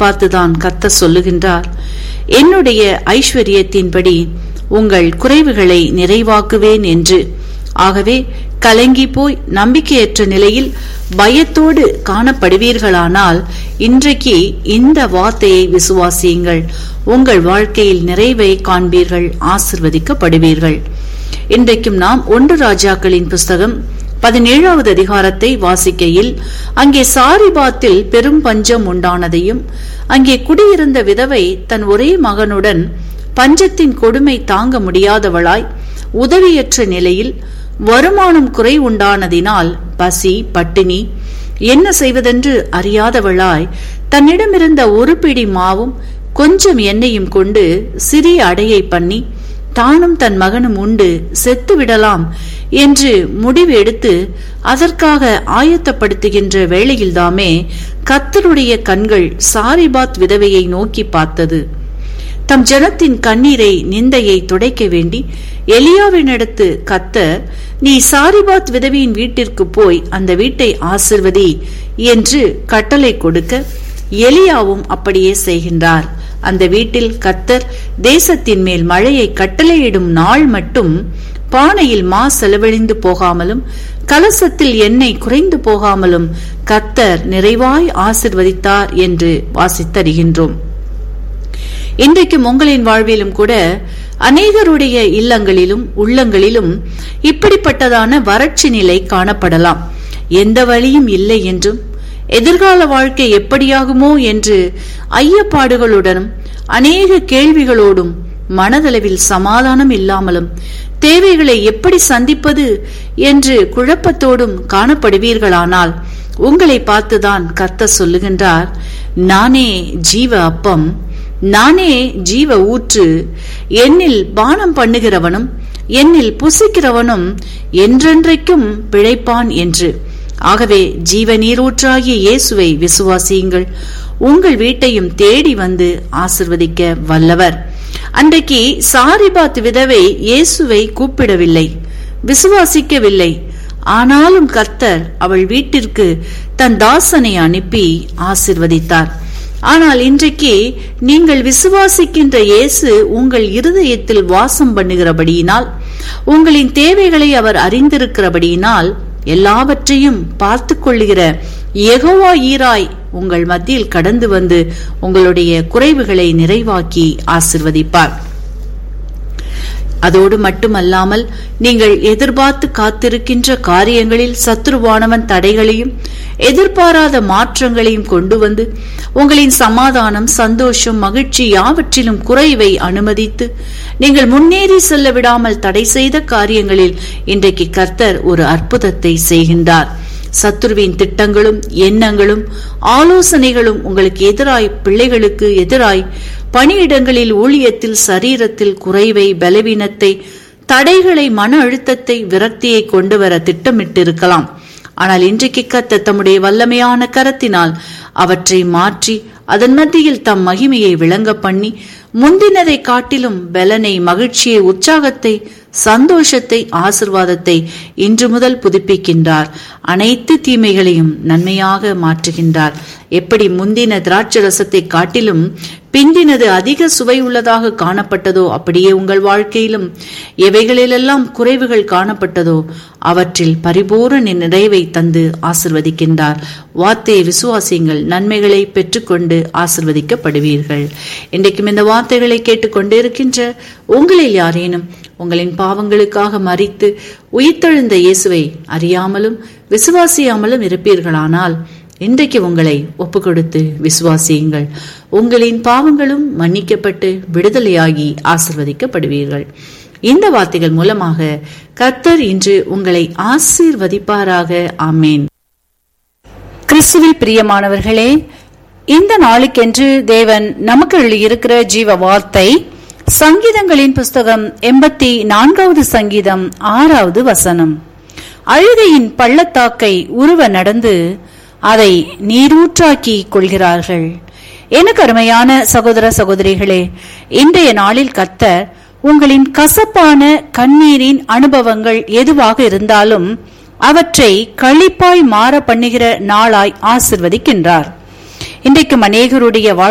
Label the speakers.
Speaker 1: பார்த்துதான் கத்த சொல்லுகின்றார் என்னுடைய ஐஸ்வர்யத்தின்படி உங்கள் குறைவுகளை நிறைவாக்குவேன் என்று ஆகவே கலங்கி போய் நம்பிக்கையற்ற நிலையில் பயத்தோடு காணப்படுவீர்களானால் இன்றைக்கு இந்த வார்த்தையை விசுவாசியுங்கள் உங்கள் வாழ்க்கையில் நிறைவை காண்பீர்கள் ஆசிர்வதிக்கப்படுவீர்கள் இன்றைக்கும் நாம் ஒன்று ராஜாக்களின் புஸ்தகம் பதினேழாவது அதிகாரத்தை வாசிக்கையில் அங்கே சாரிபாத்தில் பெரும் பஞ்சம் உண்டானதையும் அங்கே குடியிருந்த விதவை தன் ஒரே மகனுடன் பஞ்சத்தின் கொடுமை தாங்க முடியாதவளாய் உதவியற்ற நிலையில் வருமானம் குறை உண்டானதினால் பசி பட்டினி என்ன செய்வதென்று அறியாதவளாய் தன்னிடமிருந்த ஒரு பிடி மாவும் கொஞ்சம் எண்ணெயும் கொண்டு சிறிய அடையை பண்ணி தானும் தன் மகனும் உண்டு செத்து விடலாம் என்று முடிவு எடுத்து அதற்காக ஆயத்தப்படுத்துகின்ற வேளையில்தாமே கத்தருடைய கண்கள் சாரிபாத் விதவையை நோக்கி பார்த்தது தம் ஜனத்தின் கண்ணீரை நிந்தையை துடைக்க வேண்டி எலியாவினிடத்து கத்த நீ சாரிபாத் விதவியின் வீட்டிற்கு போய் அந்த வீட்டை ஆசிர்வதி என்று கட்டளை கொடுக்க எலியாவும் அப்படியே செய்கின்றார் அந்த வீட்டில் கத்தர் தேசத்தின் மேல் மழையை கட்டளையிடும் நாள் மட்டும் பானையில் மா செலவழிந்து போகாமலும் கலசத்தில் எண்ணெய் குறைந்து போகாமலும் கத்தர் நிறைவாய் ஆசிர்வதித்தார் என்று வாசித்தறிகின்றோம் இன்றைக்கும் உங்களின் வாழ்விலும் கூட அநேகருடைய இல்லங்களிலும் உள்ளங்களிலும் இப்படிப்பட்டதான வறட்சி நிலை காணப்படலாம் எந்த வழியும் இல்லை என்றும் எதிர்கால வாழ்க்கை எப்படியாகுமோ என்று ஐயப்பாடுகளுடனும் அநேக கேள்விகளோடும் மனதளவில் சமாதானம் இல்லாமலும் தேவைகளை எப்படி சந்திப்பது என்று குழப்பத்தோடும் காணப்படுவீர்களானால் உங்களை பார்த்துதான் கத்த சொல்லுகின்றார் நானே ஜீவ அப்பம் நானே ஜீவ ஊற்று என்னில் பானம் பண்ணுகிறவனும் என்னில் புசிக்கிறவனும் என்றென்றைக்கும் பிழைப்பான் என்று ஆகவே ஜீவ நீரூற்றாகிய இயேசுவை விசுவாசியுங்கள் உங்கள் வீட்டையும் தேடி வந்து ஆசிர்வதிக்க வல்லவர் அன்றைக்கு சாரிபாத் விதவை இயேசுவை கூப்பிடவில்லை விசுவாசிக்கவில்லை ஆனாலும் கர்த்தர் அவள் வீட்டிற்கு தன் தாசனை அனுப்பி ஆசிர்வதித்தார் ஆனால் இன்றைக்கு நீங்கள் விசுவாசிக்கின்ற இயேசு உங்கள் இருதயத்தில் வாசம் பண்ணுகிறபடியினால் உங்களின் தேவைகளை அவர் அறிந்திருக்கிறபடியினால் எல்லாவற்றையும் பார்த்து கொள்ளுகிற எகோவா ஈராய் உங்கள் மத்தியில் கடந்து வந்து உங்களுடைய குறைவுகளை நிறைவாக்கி ஆசிர்வதிப்பார் அதோடு மட்டுமல்லாமல் நீங்கள் எதிர்பார்த்து காத்திருக்கின்ற காரியங்களில் சத்துருவானவன் தடைகளையும் எதிர்பாராத மாற்றங்களையும் கொண்டு வந்து உங்களின் சமாதானம் சந்தோஷம் மகிழ்ச்சி யாவற்றிலும் குறைவை அனுமதித்து நீங்கள் முன்னேறி செல்ல விடாமல் தடை செய்த காரியங்களில் இன்றைக்கு கர்த்தர் ஒரு அற்புதத்தை செய்கின்றார் சத்துருவின் திட்டங்களும் எண்ணங்களும் ஆலோசனைகளும் உங்களுக்கு எதிராய் பிள்ளைகளுக்கு எதிராய் பணியிடங்களில் ஊழியத்தில் சரீரத்தில் குறைவை பலவீனத்தை தடைகளை மன அழுத்தத்தை விரக்தியை கொண்டு வர திட்டமிட்டிருக்கலாம் ஆனால் இன்றைக்கு கத்த தம்முடைய வல்லமையான கரத்தினால் அவற்றை மாற்றி அதன் மத்தியில் தம் மகிமையை விளங்க பண்ணி முந்தினதை காட்டிலும் பலனை மகிழ்ச்சியை உற்சாகத்தை சந்தோஷத்தை ஆசிர்வாதத்தை இன்று முதல் புதுப்பிக்கின்றார் அனைத்து தீமைகளையும் நன்மையாக மாற்றுகின்றார் எப்படி முந்தின திராட்சை ரசத்தை காட்டிலும் பிந்தினது அதிக சுவை உள்ளதாக காணப்பட்டதோ அப்படியே உங்கள் வாழ்க்கையிலும் எவைகளிலெல்லாம் குறைவுகள் காணப்பட்டதோ அவற்றில் பரிபூரண நிறைவை தந்து ஆசிர்வதிக்கின்றார் வார்த்தையை விசுவாசியுங்கள் நன்மைகளை பெற்றுக்கொண்டு ஆசிர்வதிக்கப்படுவீர்கள் இன்றைக்கும் இந்த வார்த்தைகளை கேட்டுக்கொண்டு இருக்கின்ற உங்களில் யாரேனும் உங்களின் பாவங்களுக்காக மறித்து உயிர்த்தெழுந்த இயேசுவை அறியாமலும் விசுவாசியாமலும் இருப்பீர்களானால் இன்றைக்கு உங்களை ஒப்பு கொடுத்து விசுவாசியுங்கள் உங்களின் பாவங்களும் மன்னிக்கப்பட்டு விடுதலையாகி ஆசிர்வதிக்கப்படுவீர்கள் இந்த வார்த்தைகள் மூலமாக கர்த்தர் இன்று உங்களை ஆசீர்வதிப்பாராக ஆமேன் கிறிஸ்துவில் பிரியமானவர்களே இந்த நாளுக்கென்று தேவன் நமக்கு எழுதியிருக்கிற ஜீவ வார்த்தை சங்கீதங்களின் புஸ்தகம் எண்பத்தி நான்காவது சங்கீதம் ஆறாவது வசனம் அழுகையின் பள்ளத்தாக்கை உருவ நடந்து அதை நீரூற்றாக்கி கொள்கிறார்கள் எனக்கு அருமையான சகோதர சகோதரிகளே இன்றைய நாளில் கத்தர் உங்களின் கசப்பான கண்ணீரின் அனுபவங்கள் எதுவாக இருந்தாலும் அவற்றை களிப்பாய் மாற பண்ணுகிற நாளாய் ஆசிர்வதிக்கின்றார் இன்றைக்கும் அநேகருடைய வாழ்